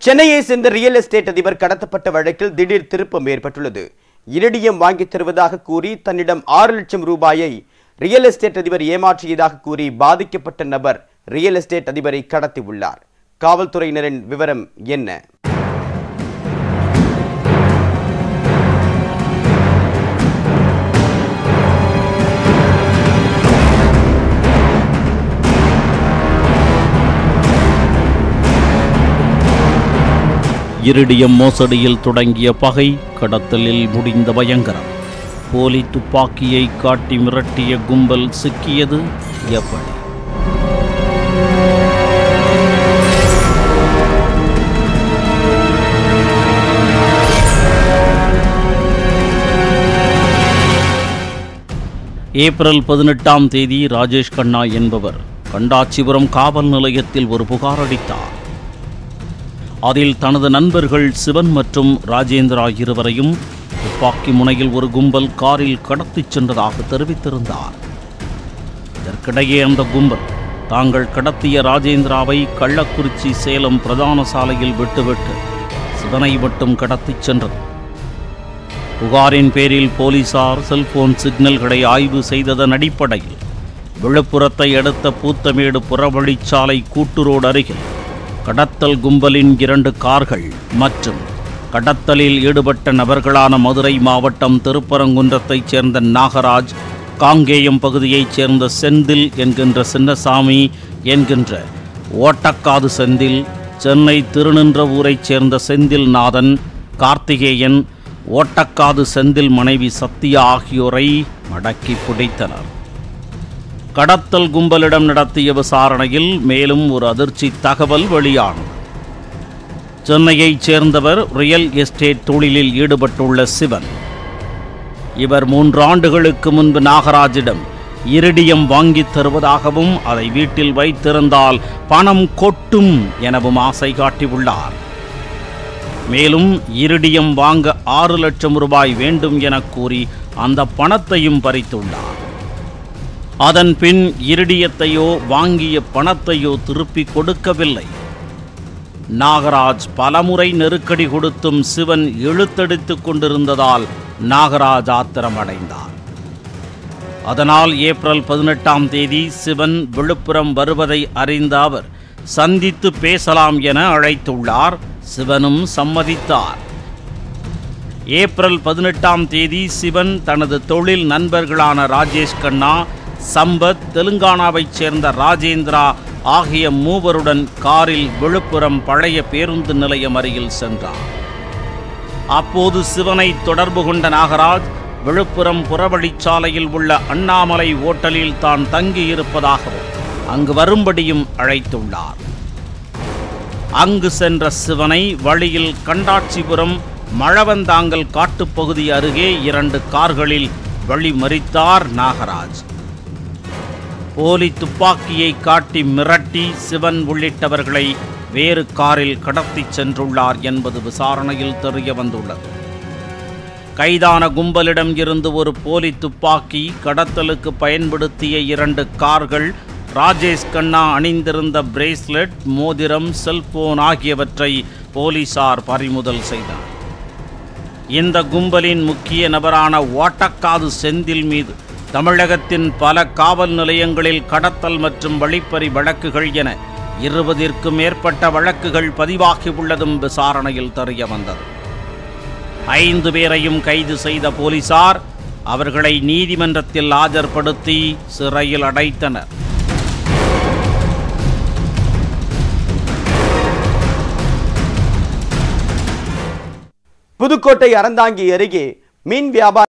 சென்னையை சேர்ந்த real estate அதிபர் கடத்தப்பட்ட வழக்கில் திடீர் திருப்பம் ஏற்பட்டுள்ளது இரிடியம் வாங்கித் தருவதாக கூறி தன்னிடம் ஆறு லட்சம் ரூபாயை ரியல் எஸ்டேட் அதிபர் ஏமாற்றியதாக கூறி பாதிக்கப்பட்ட நபர் ரியல் எஸ்டேட் அதிபரை கடத்தியுள்ளார் காவல்துறையினரின் விவரம் என்ன இரிடியம் மோசடியில் தொடங்கிய பகை கடத்தலில் முடிந்த பயங்கரம் போலி துப்பாக்கியை காட்டி மிரட்டிய கும்பல் சிக்கியது எப்படி ஏப்ரல் பதினெட்டாம் தேதி ராஜேஷ் கண்ணா என்பவர் கண்டாச்சிபுரம் காவல் நிலையத்தில் ஒரு புகார் அளித்தார் அதில் தனது நண்பர்கள் சிவன் மற்றும் ராஜேந்திரா இருவரையும் துப்பாக்கி முனையில் ஒரு கும்பல் காரில் கடத்திச் சென்றதாக தெரிவித்திருந்தார் இதற்கிடையே அந்த கும்பல் தாங்கள் கடத்திய ராஜேந்திராவை கள்ளக்குறிச்சி சேலம் பிரதான சாலையில் விட்டுவிட்டு சிவனை மட்டும் கடத்திச் சென்றது புகாரின் பேரில் போலீசார் செல்போன் சிக்னல்களை ஆய்வு செய்ததன் அடிப்படையில் விழுப்புரத்தை அடுத்த பூத்தமேடு புறவழிச்சாலை கூட்டுரோடு அருகில் கடத்தல் கும்பலின் இரண்டு கார்கள் மற்றும் கடத்தலில் ஈடுபட்ட நபர்களான மதுரை மாவட்டம் திருப்பரங்குன்றத்தைச் சேர்ந்த நாகராஜ் காங்கேயம் பகுதியைச் சேர்ந்த செந்தில் என்கின்ற சின்னசாமி என்கின்ற ஓட்டக்காது செந்தில் சென்னை திருநின்ற ஊரைச் சேர்ந்த செந்தில் நாதன் கார்த்திகேயன் ஓட்டக்காது செந்தில் மனைவி சத்யா ஆகியோரை மடக்கி பிடித்தனர் கடத்தல் கும்பலிடம் நடத்திய விசாரணையில் மேலும் ஒரு அதிர்ச்சி தகவல் வெளியானது சென்னையைச் சேர்ந்தவர் ரியல் எஸ்டேட் தொழிலில் ஈடுபட்டுள்ள சிவன் இவர் மூன்று ஆண்டுகளுக்கு முன்பு நாகராஜிடம் இரிடியம் வாங்கித் தருவதாகவும் அதை வீட்டில் வைத்திருந்தால் பணம் கொட்டும் எனவும் ஆசை காட்டியுள்ளார் மேலும் இரிடியம் வாங்க ஆறு லட்சம் ரூபாய் வேண்டும் என கூறி அந்த பணத்தையும் பறித்துள்ளார் அதன் பின் இரிடியத்தையோ வாங்கிய பணத்தையோ திருப்பி கொடுக்கவில்லை நாகராஜ் பலமுறை நெருக்கடி கொடுத்தும் சிவன் இழுத்தடித்துக் கொண்டிருந்ததால் நாகராஜ் ஆத்திரமடைந்தார் அதனால் ஏப்ரல் பதினெட்டாம் தேதி சிவன் விழுப்புரம் வருவதை அறிந்த அவர் சந்தித்து பேசலாம் என அழைத்துள்ளார் சிவனும் சம்மதித்தார் ஏப்ரல் பதினெட்டாம் தேதி சிவன் தனது தொழில் நண்பர்களான ராஜேஷ் கண்ணா சம்பத் தெலுங்கானாவைச் சேர்ந்த ராஜேந்திரா ஆகிய மூவருடன் காரில் விழுப்புரம் பழைய பேருந்து நிலையம் அருகில் சென்றார் அப்போது சிவனை தொடர்பு கொண்ட நாகராஜ் விழுப்புரம் புறவழிச்சாலையில் உள்ள அண்ணாமலை ஓட்டலில் தான் தங்கியிருப்பதாகவும் அங்கு வரும்படியும் அழைத்துள்ளார் அங்கு சென்ற சிவனை வழியில் கண்டாட்சிபுரம் மழவந்தாங்கல் காட்டுப்பகுதி அருகே இரண்டு கார்களில் வழிமறித்தார் நாகராஜ் போலி துப்பாக்கியை காட்டி மிரட்டி சிவன் உள்ளிட்டவர்களை வேறு காரில் கடத்திச் சென்றுள்ளார் என்பது விசாரணையில் தெரிய வந்துள்ளது கைதான கும்பலிடம் இருந்து ஒரு போலி துப்பாக்கி கடத்தலுக்கு பயன்படுத்திய இரண்டு கார்கள் ராஜேஷ் கண்ணா அணிந்திருந்த பிரேஸ்லெட் மோதிரம் செல்போன் ஆகியவற்றை போலீசார் பறிமுதல் செய்தனர் இந்த கும்பலின் முக்கிய நபரான ஓட்டக்காது செந்தில் மீது தமிழகத்தின் பல காவல் நிலையங்களில் கடத்தல் மற்றும் வழிப்பறி வழக்குகள் என இருபதிற்கும் மேற்பட்ட வழக்குகள் பதிவாகியுள்ளதும் விசாரணையில் தெரிய வந்தது ஐந்து பேரையும் கைது செய்த போலீசார் அவர்களை நீதிமன்றத்தில் ஆஜர்படுத்தி சிறையில் அடைத்தனர் புதுக்கோட்டை அறந்தாங்கி அருகே மீன் வியாபார